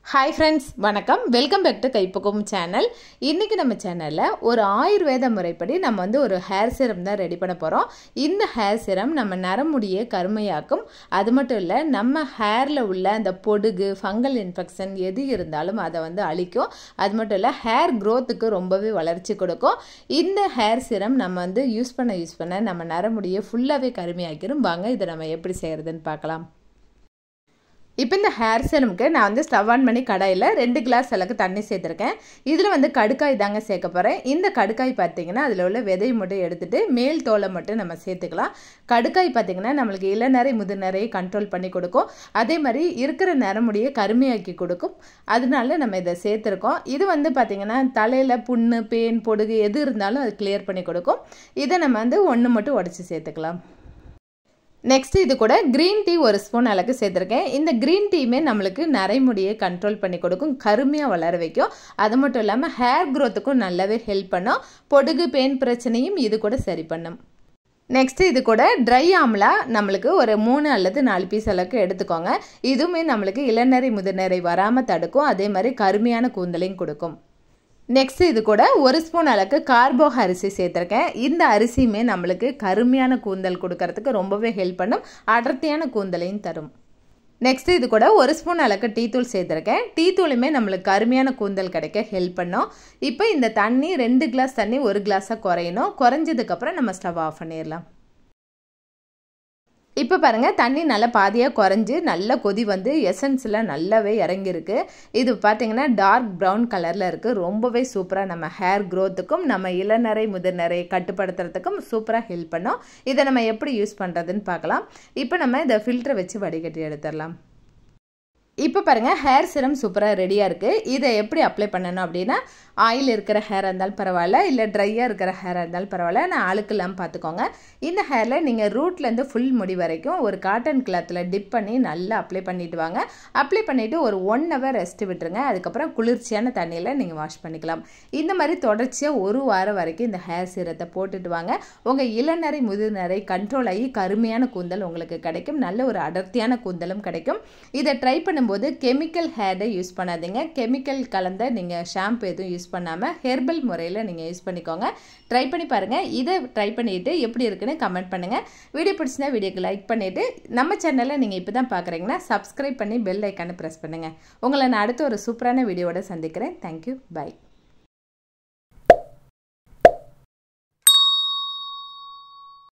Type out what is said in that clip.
hi friends வணக்கம் welcome back to Kaipakkam channel இன்றைக்கி நம்ம சேனலில் ஒரு ஆயுர்வேத முறைப்படி நம்ம வந்து ஒரு ஹேர் சிரம் தான் ரெடி பண்ண போகிறோம் இந்த ஹேர் சிரம் நம்ம நரமுடியை கருமையாக்கும் அது மட்டும் இல்லை நம்ம ஹேரில் உள்ள அந்த பொடுகு ஃபங்கல் இன்ஃபெக்ஷன் எது இருந்தாலும் அதை வந்து அழிக்கும் அது மட்டும் இல்லை ஹேர் க்ரோத்துக்கு ரொம்பவே வளர்ச்சி கொடுக்கும் இந்த ஹேர் சிரம் நம்ம வந்து யூஸ் பண்ண யூஸ் பண்ண நம்ம நரமுடியை ஃபுல்லாகவே கருமையாக்கிடும் வாங்க இதை நம்ம எப்படி செய்கிறதுன்னு பார்க்கலாம் இப்போ இந்த ஹேர் சீரமுக்கு நான் வந்து ஸ்டவ் ஆன் பண்ணி கடாயில் ரெண்டு கிளாஸ் அளவுக்கு தண்ணி சேர்த்துருக்கேன் இதில் வந்து கடுக்காய் தாங்க சேர்க்க போகிறேன் இந்த கடுக்காய் பார்த்தீங்கன்னா அதில் உள்ள விதை மட்டும் எடுத்துகிட்டு மேல் தோலை மட்டும் நம்ம சேர்த்துக்கலாம் கடுக்காய் பார்த்தீங்கன்னா நம்மளுக்கு இளநரை முதுநரையை கண்ட்ரோல் பண்ணி கொடுக்கும் அதே மாதிரி இருக்கிற நரமுடியை கருமையாக்கி கொடுக்கும் அதனால நம்ம இதை சேர்த்துருக்கோம் இது வந்து பார்த்திங்கன்னா தலையில் புண்ணு பேன் பொடுகு எது இருந்தாலும் அது கிளியர் பண்ணி கொடுக்கும் இதை நம்ம வந்து ஒன்று மட்டும் உடச்சி சேர்த்துக்கலாம் நெக்ஸ்ட் இது கூட க்ரீன் டீ ஒரு ஸ்பூன் அளவுக்கு சேர்த்துருக்கேன் இந்த க்ரீன் டீயுமே நம்மளுக்கு நரைமுடியை கண்ட்ரோல் பண்ணி கொடுக்கும் கருமையாக வளர வைக்கும் அது மட்டும் இல்லாமல் ஹேர் க்ரோத்துக்கும் நல்லாவே ஹெல்ப் பண்ணும் பொடுகு பெயின் பிரச்சனையும் இது கூட சரி பண்ணும் நெக்ஸ்ட் இது கூட ட்ரை ஆம்லா நம்மளுக்கு ஒரு மூணு அல்லது நாலு பீஸ் அளவுக்கு எடுத்துக்கோங்க இதுவுமே நம்மளுக்கு இளநரை முதுநரை வராமல் தடுக்கும் அதே மாதிரி கருமையான கூந்தலையும் கொடுக்கும் நெக்ஸ்ட் இது கூட ஒரு ஸ்பூன் அளவுக்கு கார்போக அரிசி சேர்த்துருக்கேன் இந்த அரிசியுமே நம்மளுக்கு கருமையான கூந்தல் கொடுக்கறதுக்கு ரொம்பவே ஹெல்ப் பண்ணும் அடர்த்தியான கூந்தலையும் தரும் நெக்ஸ்ட் இது கூட ஒரு ஸ்பூன் அளவுக்கு டீ தூள் சேர்த்துருக்கேன் டீ தூளுமே நம்மளுக்கு கருமையான கூந்தல் கிடைக்க ஹெல்ப் பண்ணும் இப்போ இந்த தண்ணி ரெண்டு கிளாஸ் தண்ணி ஒரு கிளாஸாக குறையணும் குறைஞ்சதுக்கப்புறம் நம்ம ஸ்டவ் ஆஃப் பண்ணிடலாம் இப்போ பாருங்கள் தண்ணி நல்லா பாதியாக குறைஞ்சி நல்ல கொதி வந்து எசன்ஸில் நல்லாவே இறங்கியிருக்கு இது பார்த்திங்கன்னா டார்க் ப்ரௌன் கலரில் இருக்குது ரொம்பவே சூப்பராக நம்ம ஹேர் க்ரோத்துக்கும் நம்ம இளநரை முதிர்நரை கட்டுப்படுத்துறதுக்கும் சூப்பராக ஹெல்ப் பண்ணும் இதை நம்ம எப்படி யூஸ் பண்ணுறதுன்னு பார்க்கலாம் இப்போ நம்ம இதை ஃபில்டரை வச்சு வடிகட்டி எடுத்துடலாம் இப்போ பாருங்கள் ஹேர் சிரம் சூப்பராக ரெடியாக இருக்குது இதை எப்படி அப்ளை பண்ணணும் அப்படின்னா ஆயில் இருக்கிற ஹேராக இருந்தாலும் பரவாயில்ல இல்லை ட்ரையாக இருக்கிற ஹேராக இருந்தாலும் பரவாயில்ல நான் ஆளுக்கு இல்லாமல் பார்த்துக்கோங்க இந்த ஹேரில் நீங்கள் ரூட்லேருந்து ஃபுல் முடி வரைக்கும் ஒரு காட்டன் கிளாத்தில் டிப் பண்ணி நல்லா அப்ளை பண்ணிட்டு வாங்க அப்ளை பண்ணிவிட்டு ஒரு ஒன் ஹவர் ரெஸ்ட் விட்டுருங்க அதுக்கப்புறம் குளிர்ச்சியான தண்ணியில் நீங்கள் வாஷ் பண்ணிக்கலாம் இந்த மாதிரி தொடர்ச்சியாக ஒரு வாரம் வரைக்கும் இந்த ஹேர் சீரத்தை போட்டுட்டு வாங்க உங்கள் இளநரை முதுநரை கண்ட்ரோல் ஆகி கருமையான கூந்தல் உங்களுக்கு கிடைக்கும் நல்ல ஒரு அடர்த்தியான கூந்தலும் கிடைக்கும் இதை ட்ரை பண்ணும்போது கெமிக்கல் ஹேரை யூஸ் பண்ணாதீங்க கெமிக்கல் கலந்த நீங்கள் ஷாம்பு எதுவும் யூஸ் பண்ணாமல் ஹெர்பல் முறையில் நீங்கள் யூஸ் பண்ணிக்கோங்க ட்ரை பண்ணி பாருங்கள் இதை ட்ரை பண்ணிவிட்டு எப்படி இருக்குன்னு கமெண்ட் பண்ணுங்கள் வீடியோ பிடிச்சினா வீடியோக்கு லைக் பண்ணிவிட்டு நம்ம சேனலை நீங்கள் இப்போ தான் பார்க்குறீங்கன்னா சப்ஸ்கிரைப் பண்ணி பெல் ஐக்கானை ப்ரெஸ் பண்ணுங்கள் உங்களை நான் அடுத்த ஒரு சூப்பரான வீடியோவோட சந்திக்கிறேன் தேங்க்யூ பை